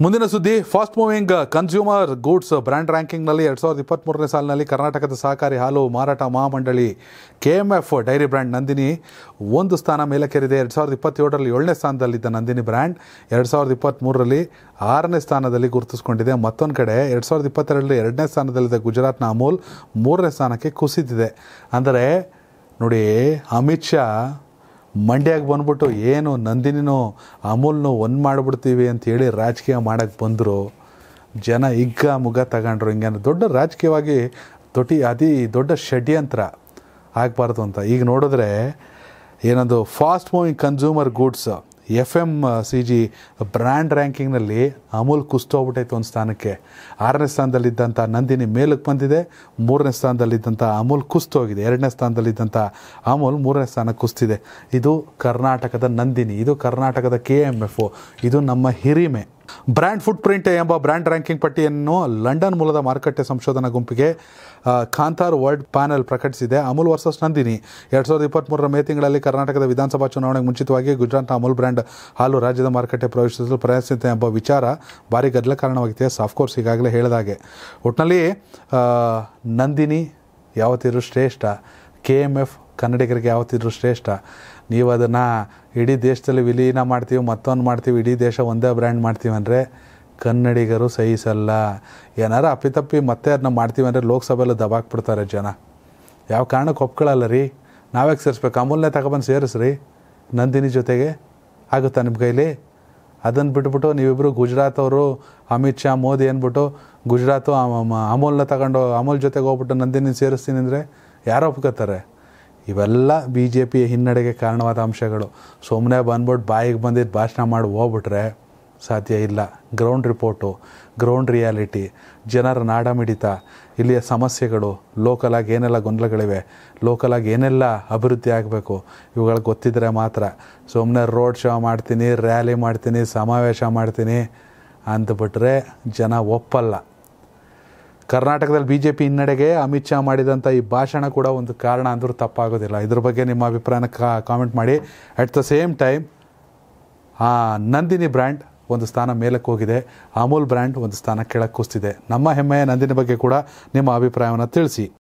ಮುಂದಿನ ಸುದ್ದಿ fast moving consumer goods brand ರ್ಯಾಂಕಿಂಗ್ನಲ್ಲಿ ಎರಡು ಸಾವಿರದ ಇಪ್ಪತ್ತ್ಮೂರನೇ ಸಾಲಿನಲ್ಲಿ ಕರ್ನಾಟಕದ ಸಹಕಾರಿ ಹಾಲು ಮಾರಾಟ ಮಹಾಮಂಡಳಿ K M F dairy brand Nandini ಒಂದು ಸ್ಥಾನ ಮೇಲಕ್ಕೇರಿದೆ ಎರಡು ಸಾವಿರದ ಇಪ್ಪತ್ತೇಳರಲ್ಲಿ ಏಳನೇ ಸ್ಥಾನದಲ್ಲಿದ್ದ ನಂದಿನಿ ಬ್ರ್ಯಾಂಡ್ ಎರಡು ಸಾವಿರದ ಇಪ್ಪತ್ತ್ಮೂರರಲ್ಲಿ ಆರನೇ ಸ್ಥಾನದಲ್ಲಿ ಗುರುತಿಸ್ಕೊಂಡಿದೆ ಮತ್ತೊಂದು ಕಡೆ ಎರಡು ಸಾವಿರದ ಇಪ್ಪತ್ತೆರಡರಲ್ಲಿ ಎರಡನೇ ಸ್ಥಾನದಲ್ಲಿದ್ದ ಗುಜರಾತ್ನ ಅಮೂಲ್ ಮೂರನೇ ಸ್ಥಾನಕ್ಕೆ ಕುಸಿದಿದೆ ಅಂದರೆ ನೋಡಿ ಅಮಿತ್ ಶಾ ಮಂಡ್ಯಕ್ಕೆ ಬಂದ್ಬಿಟ್ಟು ಏನು ನಂದಿನಿನೂ ಅಮೂಲ್ನು ಒಂದು ಮಾಡಿಬಿಡ್ತೀವಿ ಅಂತೇಳಿ ರಾಜಕೀಯ ಮಾಡೋಕ್ಕೆ ಬಂದರು ಜನ ಹಿಗ್ಗ ಮುಗ್ಗ ತಗೊಂಡ್ರು ಹಿಂಗೆ ದೊಡ್ಡ ರಾಜಕೀಯವಾಗಿ ದೊಡ್ಡ ಅತಿ ದೊಡ್ಡ ಷಡ್ಯಂತ್ರ ಆಗಬಾರ್ದು ಅಂತ ಈಗ ನೋಡಿದ್ರೆ ಏನದು fast moving consumer goods F M C G brand ರ್ಯಾಂಕಿಂಗ್ನಲ್ಲಿ ಅಮೂಲ್ ಕುಸ್ತೋಗ್ಬಿಟ್ಟೈತೆ ಒಂದು ಸ್ಥಾನಕ್ಕೆ ಆರನೇ ಸ್ಥಾನದಲ್ಲಿದ್ದಂಥ ನಂದಿನಿ ಮೇಲಕ್ಕೆ ಬಂದಿದೆ ಮೂರನೇ ಸ್ಥಾನದಲ್ಲಿದ್ದಂಥ ಅಮೂಲ್ ಕುಸ್ತೋಗಿದೆ ಎರಡನೇ ಸ್ಥಾನದಲ್ಲಿದ್ದಂಥ ಅಮೂಲ್ ಮೂರನೇ ಸ್ಥಾನಕ್ಕೆ ಕುಸ್ತಿದೆ ಇದು ಕರ್ನಾಟಕದ ನಂದಿನಿ ಇದು ಕರ್ನಾಟಕದ ಕೆ ಎಮ್ ಎಫ್ ಇದು ನಮ್ಮ ಹಿರಿಮೆ ಬ್ರ್ಯಾಂಡ್ ಫುಟ್ ಪ್ರಿಂಟ್ ಎಂಬ ಬ್ರ್ಯಾಂಡ್ ರ್ಯಾಂಕಿಂಗ್ ಪಟ್ಟಿಯನ್ನು ಲಂಡನ್ ಮೂಲದ ಮಾರುಕಟ್ಟೆ ಸಂಶೋಧನಾ ಗುಂಪಿಗೆ ಆ, ಕಾಂತಾರ್ ವರ್ಲ್ಡ್ ಪ್ಯಾನೆಲ್ ಪ್ರಕಟಿಸಿದೆ ಅಮೂಲ್ ವರ್ಸಸ್ ನಂದಿನಿ ಎರಡು ಸಾವಿರದ ಇಪ್ಪತ್ತ್ಮೂರರ ಮೇ ತಿಂಗಳಲ್ಲಿ ಕರ್ನಾಟಕದ ವಿಧಾನಸಭಾ ಚುನಾವಣೆಗೆ ಮುಂಚಿತವಾಗಿ ಗುಜರಾತ್ನ ಅಮೂಲ್ ಬ್ರ್ಯಾಂಡ್ ಹಾಲು ರಾಜ್ಯದ ಮಾರುಕಟ್ಟೆ ಪ್ರವೇಶಿಸಲು ಪ್ರಯತ್ನಿಸಿದೆ ಎಂಬ ವಿಚಾರ ಭಾರಿ ಗದ್ದಲ ಕಾರಣವಾಗಿದೆ ಆಫ್ಕೋರ್ಸ್ ಈಗಾಗಲೇ ಹೇಳಿದ ಹಾಗೆ ಒಟ್ಟಿನಲ್ಲಿ ಆ, ನಂದಿನಿ ಯಾವತ್ತಿದ್ರು ಶ್ರೇಷ್ಠ ಕೆ ಎಮ್ ಎಫ್ ಕನ್ನಡಿಗರಿಗೆ ಯಾವತ್ತಿದ್ರು ಶ್ರೇಷ್ಠ ನೀವು ಅದನ್ನು ಇಡೀ ದೇಶದಲ್ಲಿ ವಿಲೀನ ಮಾಡ್ತೀವಿ ಮತ್ತೊಂದು ಮಾಡ್ತೀವಿ ಇಡೀ ದೇಶ ಒಂದೇ ಬ್ರ್ಯಾಂಡ್ ಮಾಡ್ತೀವಿ ಅಂದರೆ ಕನ್ನಡಿಗರು ಸಹಿಸಲ್ಲ ಏನಾರು ಅಪ್ಪಿತಪ್ಪಿ ಮತ್ತೆ ಅದನ್ನ ಮಾಡ್ತೀವಿ ಅಂದರೆ ಲೋಕಸಭೆಯಲ್ಲಿ ದಬಾಕ್ಬಿಡ್ತಾರೆ ಜನ ಯಾವ ಕಾರಣಕ್ಕೆ ಒಪ್ಕೊಳ್ಳಲ್ಲ ರೀ ನಾವ್ಯಾಕೆ ಸೇರಿಸ್ಬೇಕು ಅಮೂಲ್ನೇ ತಗೊಬಂದು ಸೇರಿಸ್ರಿ ನಂದಿನಿ ಜೊತೆಗೆ ಆಗುತ್ತಾ ನಿಮ್ಮ ಕೈಲಿ ಅದನ್ನು ಬಿಟ್ಬಿಟ್ಟು ನೀವಿಬ್ಬರು ಗುಜರಾತ್ ಅವರು ಅಮಿತ್ ಶಾ ಮೋದಿ ಅಂದ್ಬಿಟ್ಟು ಗುಜರಾತು ಅಮ- ಅಮ- ಅಮೂಲ್ನ ತಗೊಂಡು ಅಮೂಲ್ ಜೊತೆಗೆ ಹೋಗ್ಬಿಟ್ಟು ನಂದಿನಿ ಸೇರಿಸ್ತೀನಿ ಅಂದರೆ ಯಾರು ಒಪ್ಕೋತಾರೆ ಇವೆಲ್ಲ ಬಿ ಜೆ ಪಿ ಹಿನ್ನಡೆಗೆ ಕಾರಣವಾದ ಅಂಶಗಳು ಸುಮ್ಮನೆ ಬಂದ್ಬಿಟ್ಟು ಬಾಯಿಗೆ ಬಂದಿದ್ದು ಭಾಷಣ ಮಾಡಿ ಹೋಗ್ಬಿಟ್ರೆ ಸಾಧ್ಯ ಇಲ್ಲ ಗ್ರೌಂಡ್ ರಿಪೋರ್ಟು ಗ್ರೌಂಡ್ ರಿಯಾಲಿಟಿ ಜನರ ನಾಡ ಮಿಡಿತ ಇಲ್ಲಿಯ ಸಮಸ್ಯೆಗಳು ಲೋಕಲಾಗಿ ಏನೆಲ್ಲ ಗೊಂದಲಗಳಿವೆ ಲೋಕಲಾಗಿ ಏನೆಲ್ಲ ಅಭಿವೃದ್ಧಿ ಆಗಬೇಕು ಇವುಗಳು ಗೊತ್ತಿದ್ದರೆ ಮಾತ್ರ ಸುಮ್ಮನೆ ರೋಡ್ ಶೋ ಮಾಡ್ತೀನಿ ರ್ಯಾಲಿ ಮಾಡ್ತೀನಿ ಸಮಾವೇಶ ಮಾಡ್ತೀನಿ ಅಂದ್ಬಿಟ್ರೆ ಜನ ಒಪ್ಪಲ್ಲ ಕರ್ನಾಟಕದಲ್ಲಿ ಬಿ ಜೆ ಪಿ ಹಿನ್ನಡೆಗೆ ಅಮಿತ್ ಶಾ ಮಾಡಿದಂಥ ಈ ಭಾಷಣ ಕೂಡ ಒಂದು ಕಾರಣ ಅಂದರೂ ತಪ್ಪಾಗೋದಿಲ್ಲ ಇದ್ರ ಬಗ್ಗೆ ನಿಮ್ಮ ಅಭಿಪ್ರಾಯನ ಕಾಮೆಂಟ್ ಮಾಡಿ ಅಟ್ ದ ಸೇಮ್ ಟೈಮ್ ಆ ನಂದಿನಿ ಬ್ರ್ಯಾಂಡ್ ಒಂದು ಸ್ಥಾನ ಮೇಲಕ್ಕೆ ಹೋಗಿದೆ ಅಮೂಲ್ ಬ್ರ್ಯಾಂಡ್ ಒಂದು ಸ್ಥಾನ ಕೆಳಕ್ಕೆ ಕುಸ್ತಿದೆ ನಮ್ಮ ಹೆಮ್ಮೆಯ ನಂದಿನಿ ಬಗ್ಗೆ ಕೂಡ ನಿಮ್ಮ ಅಭಿಪ್ರಾಯವನ್ನು ತಿಳಿಸಿ